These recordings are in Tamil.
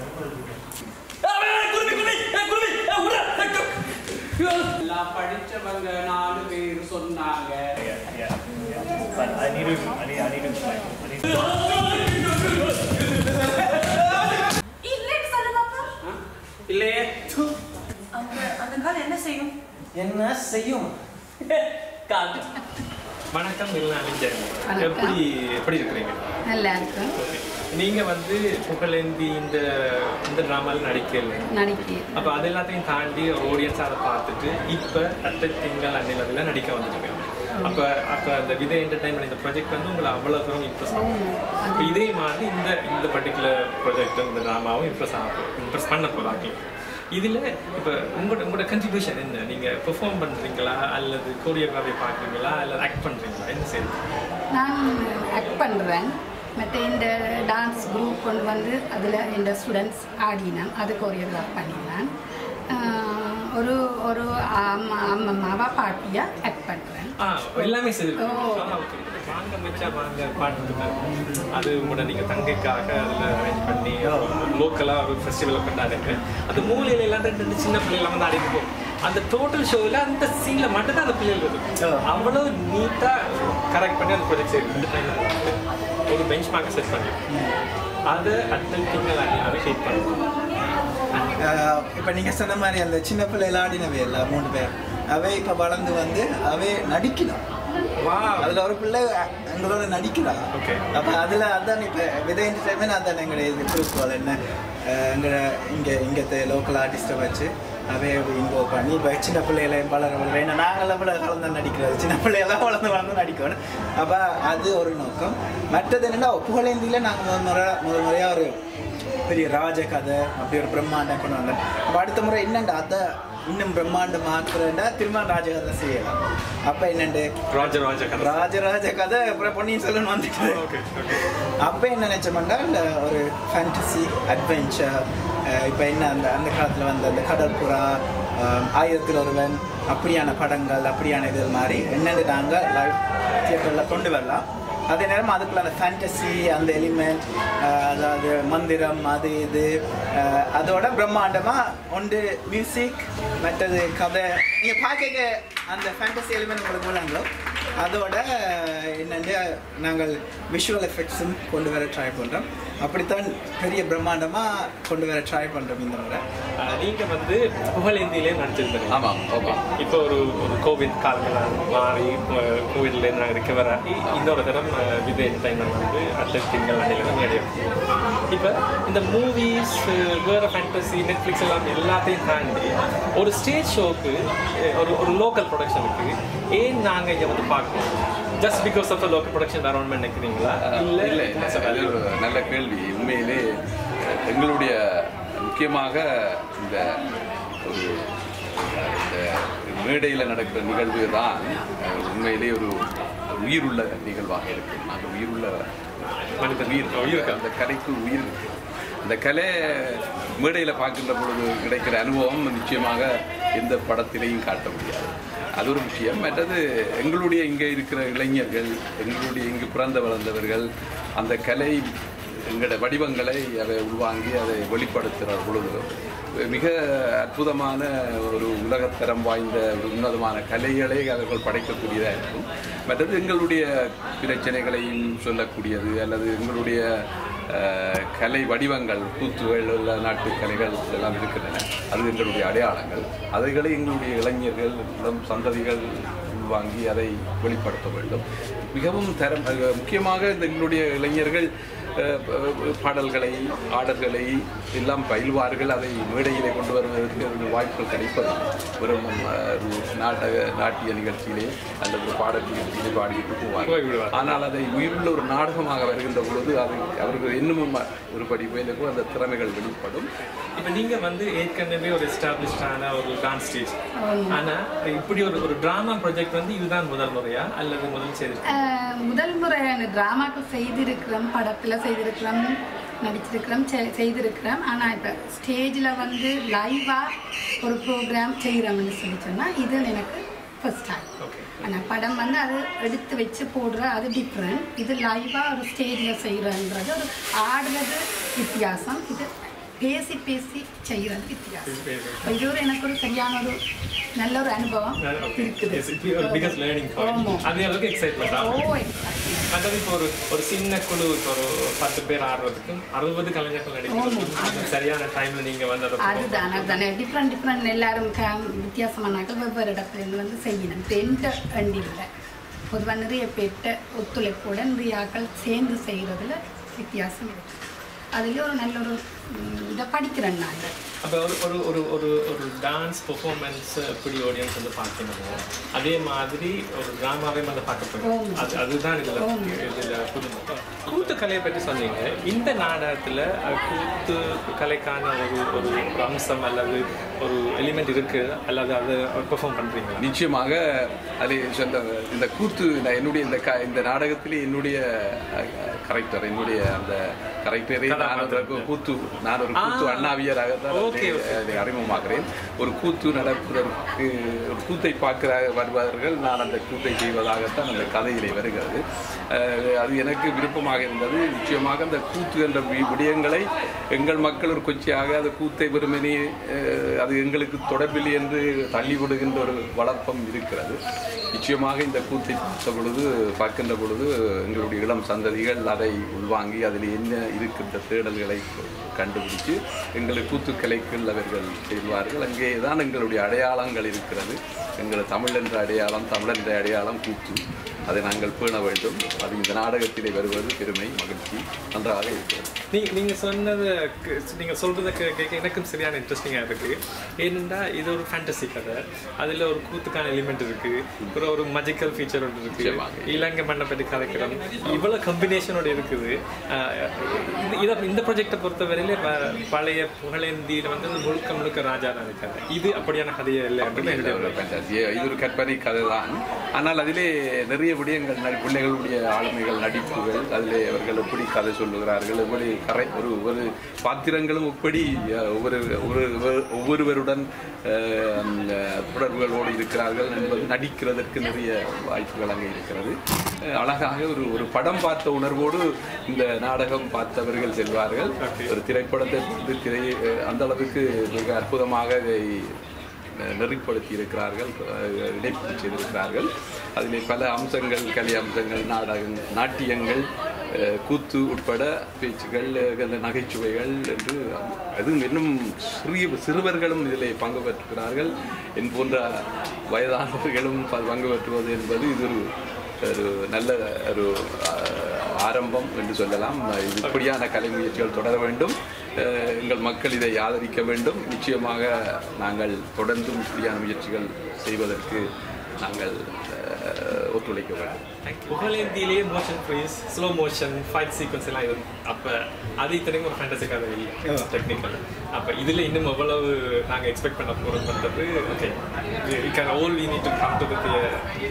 எல்லாம் படிச்சவங்க நாலு பேர் சொன்னாங்க But I need to, I need, I need to explain. I need to... இல்லைன்னு சொல்லு பாப்பா. ஆ? இல்லையே அந்த அந்த கால் என்ன செய்யும் என்ன செய்யும் காட்டு. வணக்கம் நிர்மலா எப்படி எப்படி இருக்கிறீங்க நல்லா இருக்கும் நீங்க வந்து புகழேந்தி இந்த இந்த டிராமால நடிக்கல நடிக்க அப்ப அது எல்லாத்தையும் தாண்டி ஆடியன்ஸ் அதை பார்த்துட்டு இப்ப அத்தை திங்கள் அன்னிலவில் நடிக்க வந்துருக்கேன் அப்ப அப்ப அந்த விதை என்டர்டைன்மெண்ட் இந்த ப்ராஜெக்ட் வந்து உங்களை அவ்வளவு தூரம் இம்ப்ரெஸ் ஆகும் இப்ப இதே மாதிரி இந்த இந்த பர்டிகுலர் ப்ராஜெக்டும் இந்த டிராமாவும் இம்ப்ரெஸ் ஆகும் இம்ப்ரெஸ் பண்ண போதாக்கி இதுல இப்ப உங்களோட உங்களோட கன்ட்ரிபியூஷன் என்ன நீங்க பெர்ஃபார்ம் பண்றீங்களா அல்லது கோரியோகிராஃபி பார்க்குறீங்களா அல்லது ஆக்ட் பண்றீங்களா என்ன செய்யுங்க நான் ஆக்ட் பண்ணுறேன் மற்ற இந்த டான்ஸ் குரூப் கொண்டு வந்து அதில் இந்த ஸ்டூடெண்ட்ஸ் ஆடினான் அது கொரியோகிராஃப் பண்ணினான் ஆஹ் ஒரு ஒரு அம்மா அம்மாவா பாட்டியாக ஆக்ட் பண்ணுறேன் ஆ எல்லாமே செய்திருக்கீங்க ஓ. ஆ, okay. வாங்க மச்சா வாங்க பாட்டுக்கு அது கூட நீங்க தங்கைக்காக அதுல அரேஞ்ச் பண்ணி லோக்கலா ஒரு ஃபெஸ்டிவல் கொண்டாடுங்க அந்த மூலையில எல்லாம் ரெண்டு ரெண்டு சின்ன பிள்ளைகள் வந்து ஆடிட்டு போகும் அந்த டோட்டல் ஷோவில் அந்த சீன்ல மட்டும் தான் அந்த பிள்ளைகள் இருக்கும் அவ்வளவு நீட்டா கரெக்ட் பண்ணி அந்த ப்ராஜெக்ட் செய்யுது ஒரு பெஞ்ச் மார்க்கை செட் பண்ணி அதை அட்டல் திங்கள் அதை ஷேப் பண்ணுவோம் இப்போ நீங்கள் சொன்ன மாதிரி அந்த சின்ன பிள்ளைகள் ஆடினவை எல்லாம் மூணு பேர் அவை இப்போ வளர்ந்து வந்து அவை நடிக்கலாம் வா அதில் ஒரு பிள்ளை எங்களோட நடிக்கிறா Okay. அப்போ அதில் அதான் இப்போ விதை என்டர்டைன்மெண்ட் அதான் எங்களுடைய இது குறிக்கோள் என்ன அஹ் எங்களை இங்கே இங்கே லோக்கல் ஆர்டிஸ்ட்டை வச்சு அவை இன்வால்வ் பண்ணி இப்போ சின்ன பிள்ளைகளை வளர வளர ஏன்னா நாங்கள் கூட கலந்து நடிக்கிறது சின்ன பிள்ளையெல்லாம் வளர்ந்து வளர்ந்து நடிக்கணும் அப்போ அது ஒரு நோக்கம் மற்றது என்னென்னா புகழேந்தியில் நாங்கள் முதல் முறை முதல் முறையாக ஒரு பெரிய ராஜ கதை அப்படி ஒரு பிரம்மாண்டம் கொண்டு வந்தேன் அப்போ அடுத்த முறை என்னண்டா அதை இன்னும் பிரம்மாண்டம் ஆக்குறேன்டா திரும்ப ராஜகதை செய்யலாம் அப்போ என்னண்டு ராஜ ராஜ கதை ராஜராஜ கதை அப்புறம் பொன்னியின் செல்வன் வந்துட்டு ஓகே ஓகே அப்போ என்ன நினச்சோம்னா இந்த ஒரு ஃபேண்டசி அட்வென்ச்சர் இப்போ என்ன அந்த அந்த காலத்தில் வந்த அந்த கடற்புறா அஹ், ஆயிரத்தில் ஒருவன் அப்படியான படங்கள் அப்படியான இது மாதிரி என்னென்னு நாங்கள் லைவ் தியேட்டரில் கொண்டு வரலாம் அதே நேரம் அதுக்குள்ள அந்த ஃபேண்டசி அந்த எலிமெண்ட் அதாவது மந்திரம் அது இது அஹ், அதோட பிரம்மாண்டமாக ஒன்று மியூசிக் மற்றது கதை நீங்கள் பார்க்க அந்த ஃபேண்டசி எலிமெண்ட் உங்களுக்கு விளங்கும் அதோட என்னென்னு நாங்கள் விஷுவல் எஃபெக்ட்ஸும் கொண்டு வர ட்ரை பண்ணுறோம் அப்படித்தான் பெரிய பிரம்மாண்டமாக கொண்டு வர ட்ரை பண்ணுறோம் இந்த முறை ஆஹ் நீங்க வந்து புகழேந்தியிலே நடிச்சிருந்தீங்க ஆமாம் ஆமாம் இப்போ ஒரு ஒரு கோவிட் காலங்கள் மாறி அஹ் கோவிட்ல நாங்கள் ரிக்கவர் ஆகி இன்னொரு தரம் அஹ் விதை என்டர்டைன்மெண்ட் வந்து அட்லட் திங்கள் அன்னையில் மேடையும் இப்போ இந்த மூவிஸ் வேற ஃபேண்டசி நெட்ஃப்ளிக்ஸ் எல்லாம் எல்லாத்தையும் தாண்டி ஒரு ஸ்டேஜ் ஷோக்கு ஒரு ஒரு லோக்கல் ப்ரொடக்ஷனுக்கு ஏன் நாங்கள் இங்கே வந்து பார்க்கணும் just because of local production வரணும்னு நினைக்கிறீங்களா இல்லை இல்லை இது ஒரு நல்ல கேள்வி உண்மையிலே எங்களுடைய முக்கியமாக இந்த ஒரு இந்த மேடையில் நடக்கிற நிகழ்வு தான் அஹ், உண்மையிலே ஒரு உயிருள்ள நிகழ்வாக இருக்கு நாங்கள் உயிருள்ள மனித உயிர் உயிர் அந்த கலைக்கு உயிர் இருக்கு அந்த கலை மேடையில் பார்க்கின்ற பொழுது கிடைக்கிற அனுபவம் நிச்சயமாக எந்த படத்திலையும் காட்ட முடியாது அது ஒரு விஷயம் மற்றது எங்களுடைய இங்கே இருக்கிற இளைஞர்கள் எங்களுடைய இங்கு பிறந்த வளர்ந்தவர்கள் அந்த கலை எங்களோட வடிவங்களை அதை உள்வாங்கி அதை வெளிப்படுத்துகிற பொழுது மிக அற்புதமான ஒரு உலகத்தரம் வாய்ந்த ஒரு உன்னதமான கலைகளை அவர்கள் படைக்கக்கூடியதாக இருக்கும் மற்றது எங்களுடைய பிரச்சனைகளையும் சொல்லக்கூடியது அல்லது எங்களுடைய அஹ், கலை வடிவங்கள் கூத்துகள் உள்ள நாட்டு கலைகள் எல்லாம் இருக்கின்றன அது எங்களுடைய அடையாளங்கள் அவைகளை எங்களுடைய இளைஞர்கள் இளம் சந்ததிகள் உள்வாங்கி அதை வெளிப்படுத்த வேண்டும் மிகவும் தரம் அஹ், முக்கியமாக இந்த எங்களுடைய இளைஞர்கள் அஹ், ப- பாடல்களை ஆடல்களை எல்லாம் பயில்வார்கள் அதை மேடையிலே கொண்டு வருவதற்கு ஒரு வாய்ப்புகள் கிடைப்பதில்லை வெறும் அஹ், ஒரு நாடக நாட்டிய நிகழ்ச்சியிலே அல்லது ஒரு பாடல் நிகழ்ச்சியிலே பாடிவிட்டு போவார்கள் போய்விடுவார்கள். ஆனால் அதை உயிருள்ள ஒரு நாடகமாக வருகின்ற பொழுது அது அவர்கள் இன்னமும் ஒரு படி மேலும் அந்த திறமைகள் வெளிப்படும் இப்போ நீங்க வந்து ஏற்கனவே ஒரு எஸ்டாப்ளிஷ்டான ஒரு டான்ஸ் ஸ்டேஜ் ஆனா இப்படி ஒரு ஒரு டிராமா ப்ராஜெக்ட் வந்து இதுதான் முதல் முறையா அல்லது முதல் செய்து ஆஹ் முதல் முறை டிராமாக்கு செய்திருக்கிறோம் படத்தில் செய்திருக்கிறோம் நடிச்சிருக்கிறோம் செ- செய்திருக்கிறோம் ஆனால் இப்போ ஸ்டேஜில் வந்து லைவாக ஒரு ப்ரோக்ராம் செய்கிறோம்னு சொல்லி சொன்னால் இது எனக்கு ஃபர்ஸ்ட் டைம் ஓகே ஆனால் படம் வந்து அது எடுத்து வச்சு போடுற அது டிஃப்ரெண்ட் இது லைவாக ஒரு ஸ்டேஜில் செய்கிறன்றது ஒரு ஆடுறது வித்தியாசம் இது பேசி பேசி செய்கிறது வித்தியாசம் இப்ப இது ஒரு எனக்கு ஒரு சரியான ஒரு நல்ல ஒரு அனுபவம் இருக்குது பிகஸ்ட் லேர்னிங் ஆமா. அதே அளவுக்கு எக்ஸைட்மெண்ட் ஓ ஆகும் exactly. மற்றது இப்போ ஒரு ஒரு சின்ன குழு இப்போ ஒரு பத்து பேர் ஆடுறதுக்கும் அறுபது கலைஞர்கள் நடிக்கிறதுக்கும் சரியான டைம்ல நீங்க வந்து அதை அதுதான் அதுதானே டிஃப்ரெண்ட் டிஃப்ரெண்ட் எல்லாரும் க வித்தியாசமானாக்கள் வெவ்வேறு இடத்துல இருந்து வந்து செய்யணும் பெயிண்ட் அண்டியில் பொதுவாக நிறைய பேர்ட்ட ஒத்துழைப்புடன் நிறைய ஆக்கள் சேர்ந்து செய்கிறதுல வித்தியாசம் இருக்கு அதுலேயும் ஒரு நல்ல ஒரு ம், இதை படிக்கிறேன் நாங்கள் அப்போ ஒரு ஒரு ஒரு ஒரு ஒரு டான்ஸ் பெர்ஃபார்மன்ஸ் எப்படி ஆடியன்ஸ் வந்து பார்க்கணுமோ அதே மாதிரி ஒரு ட்ராமாவே வந்து பார்க்க போகிறோம் ஆமா. அது அதுதான் இதில் ஆமா. இதில் புதுமை கூத்து கலையை பற்றி சொன்னீங்க இந்த நாடகத்தில் கூத்து கலைக்கான ஒரு ஒரு ஒரு அம்சம் அல்லது ஒரு எலிமெண்ட் இருக்கு அல்லது அதை பெர்ஃபார்ம் பண்ணுறீங்களா நிச்சயமாக அது சொந்த இந்த கூத்து நான் என்னுடைய இந்த க இந்த நாடகத்தில் என்னுடைய கரெக்டர் என்னுடைய அந்த கரெக்டரை நான் ஒரு கூத்து நான் ஒரு கூத்து ஆ. அண்ணாவியராகத்தான் Okay, okay. அதை அறிமுகமாகிறேன் ஒரு கூத்து நடப்பதற்கு ஒரு கூத்தை பார்க்கிற வருபவர்கள் நான் அந்த கூத்தை செய்வதாகத்தான் அந்த கதையிலே வருகிறது அஹ், அது எனக்கு விருப்பமாக இருந்தது நிச்சயமாக அந்த கூத்து என்ற வி- விடயங்களை எங்கள் மக்கள் ஒரு கொச்சியாக அந்த கூத்தை வெறுமனே அஹ், அது எங்களுக்கு தொடர்பில்லை என்று தள்ளிவிடுகின்ற ஒரு வளர்ப்பம் இருக்கிறது நிச்சயமாக இந்த கூத்தை பார்த்த பொழுது பார்க்கின்ற பொழுது எங்களுடைய இளம் சந்ததிகள் அதை உள்வாங்கி அதில் என்ன இருக்கின்ற தேடல்களை கண்டுபிடிச்சு எங்கள் கூத்துக்கலைக்குள் அவர்கள் செல்வார்கள் அங்கே தான் எங்களுடைய அடையாளங்கள் இருக்கிறது எங்கள் தமிழ் என்ற அடையாளம் தமிழ் என்ற அடையாளம் கூத்து அதை நாங்கள் பேண வேண்டும் அது இந்த நாடகத்திலே வருவது பெருமை மகிழ்ச்சி நன்றாக இருக்கிறது நீங்க நீங்க சொன்னது க- நீங்க சொல்றத கே- கேட்க எனக்கும் சரியான இன்ட்ரெஸ்டிங்கா இருக்கு ஏனென்றா இது ஒரு ஃபேண்டசி கதை அதுல ஒரு கூத்துக்கான எலிமெண்ட் இருக்கு அப்புறம் ஒரு மஜிக்கல் ஃபீச்சர் ஒன்று இருக்கு நிச்சயமாக. இலங்கை மண்ணை பற்றி கதைக்கிறோம் இவ்வளவு கம்பினேஷனோட இருக்குது ஆஹ் இது- இத இந்த ப்ராஜெக்டை பொறுத்தவரையில ப- பழைய புகழேந்தியில வந்து முழுக்க முழுக்க ராஜா தான் இருக்காங்க இது அப்படியான கதையே இல்லை அப்படி அப்படின்னு இல்லை, ஒரு fantasy. இது ஒரு கற்பனை கதை தான் ஆனால் அதிலே நிறைய விடயங்கள் நடி- பிள்ளைகளுடைய ஆளுமைகள் நடிப்புகள் அதிலே அவர்கள் எப்படி கதை சொல்லுகிறார்கள் எப்படி கரை ஒரு ஒரு பாத்திரங்களும் எப்படி அஹ், ஒவ்வொரு ஒரு ஒரு- ஒவ்வொருவருடன் அஹ், அந்த தொடர்புகளோடு இருக்கிறார்கள் என்பது நடிக்கிறதற்கு நிறைய வாய்ப்புகள் அங்கே இருக்கிறது அஹ், அழகாக ஒரு ஒரு படம் பார்த்த உணர்வோடு இந்த நாடகம் பார்த்தவர்கள் செல்வார்கள் ஒரு திரைப்படத்தை பார்த்து திரை அஹ், அந்த அளவுக்கு மிக அற்புதமாக இதை நெறிப்படுத்தி இருக்கிறார்கள் அஹ் இணைப்பு செய்திருக்கிறார்கள் அதில் பல அம்சங்கள் கலை அம்சங்கள் நாடகங்கள் நாட்டியங்கள் அஹ் கூத்து உட்பட பேச்சுகள் அஹ் நகைச்சுவைகள் என்று அதுவும் இன்னும் சிறிய சிறுவர்களும் இதில் பங்கு பெற்றுகிறார்கள் என் போன்ற வயதானவர்களும் ப- பங்கு பெற்றுவது என்பது இது ஒரு ஒரு நல்ல ஒரு அஹ், ஆரம்பம் என்று சொல்லலாம் இது இப்படியான கலை முயற்சிகள் தொடர வேண்டும் அஹ், எங்கள் மக்கள் இதை ஆதரிக்க வேண்டும் நிச்சயமாக நாங்கள் தொடர்ந்தும் இப்படியான முயற்சிகள் செய்வதற்கு நாங்கள் அஹ், ஒத்துழைக்க வேண்டும் புகழேந்தியிலேயே motion freeze slow motion fight sequence எல்லாம் இது அப்போ அது இத்தனைக்கும் ஒரு ஃபேண்டசி கதை இல்லை டெக்னிக்கல் அப்போ இதில் இன்னும் எவ்வளவு நாங்கள் எக்ஸ்பெக்ட் பண்ண போகிறோம்ன்றது okay we can all we need to come to the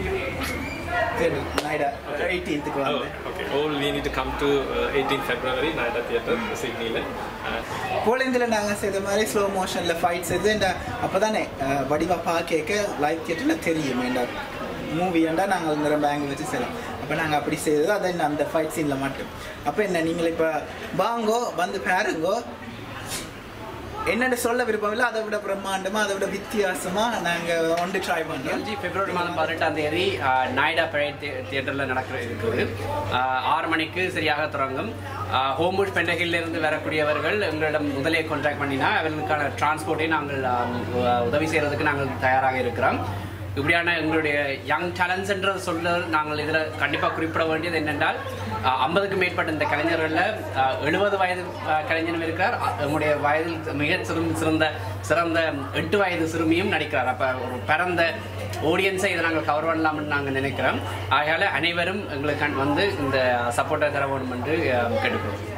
சரி நாய்டா எயிட்டீன்த்துக்கு வந்து okay all we need to come to eighteen February நாய்டா தியேட்டர் சிட்னியில் போலந்தில் நாங்கள் செய்த மாதிரி ஸ்லோ மோஷனில் ஃபைட்ஸ் இது இந்த அப்போ தானே வடிவாக பார்க்க லைவ் தியேட்டரில் தெரியும் ஏண்டா மூவி ஏண்டா நாங்கள் இந்த பேங்க் வச்சு செய்யலாம் அப்போ நாங்கள் அப்படி செய்தது அதை என்ன அந்த ஃபைட் சீனில் மட்டும் அப்போ என்ன நீங்கள் இப்போ வாங்கோ வந்து பாருங்கோ என்னென்னு சொல்ல விருப்பம் இல்லை அதை விட பிரம்மாண்டமாக அதை விட வித்தியாசமாக நாங்கள் ஒன்று ட்ரை பண்ணுறோம் அஞ்சு பிப்ரவரி மாதம் பதினெட்டாம் தேதி ஆஹ், நாய்டா பழைய தியேட்டரில் நடக்கிற இருக்குது ஆஹ், ஆறு மணிக்கு சரியாக தொடங்கும் ஹோம்புஷ் பெண்டகில்ல இருந்து வரக்கூடியவர்கள் எங்களிடம் முதலே கான்டாக்ட் பண்ணினா அவர்களுக்கான டிரான்ஸ்போர்ட்டை நாங்கள் ஆஹ், உ- உதவி செய்கிறதுக்கு நாங்கள் தயாராக இருக்கிறோம் இப்படியான எங்களுடைய யங் டேலண்ட்ஸ்ன்ற சொல்ல நாங்கள் இதில் கண்டிப்பாக குறிப்பிட வேண்டியது என்னென்றால் ஐம்பதுக்கு மேற்பட்ட இந்த கலைஞர்களில் எழுபது வயது ஆஹ், கலைஞரும் இருக்கிறார் அ- எங்களுடைய வயதில் மிக சிறந்த சிறந்த சிறந்த எட்டு வயது சிறுமியும் நடிக்கிறார் அப்போ ஒரு பரந்த ஆடியன்ஸை இதை நாங்கள் கவர் பண்ணலாம்னு நாங்கள் நினைக்கிறோம் ஆகையால் அனைவரும் எங்களுக்கு வந்து இந்த சப்போர்ட்டை தர வேண்டும் என்று ஆஹ், கேட்டுக்கொள்கிறோம்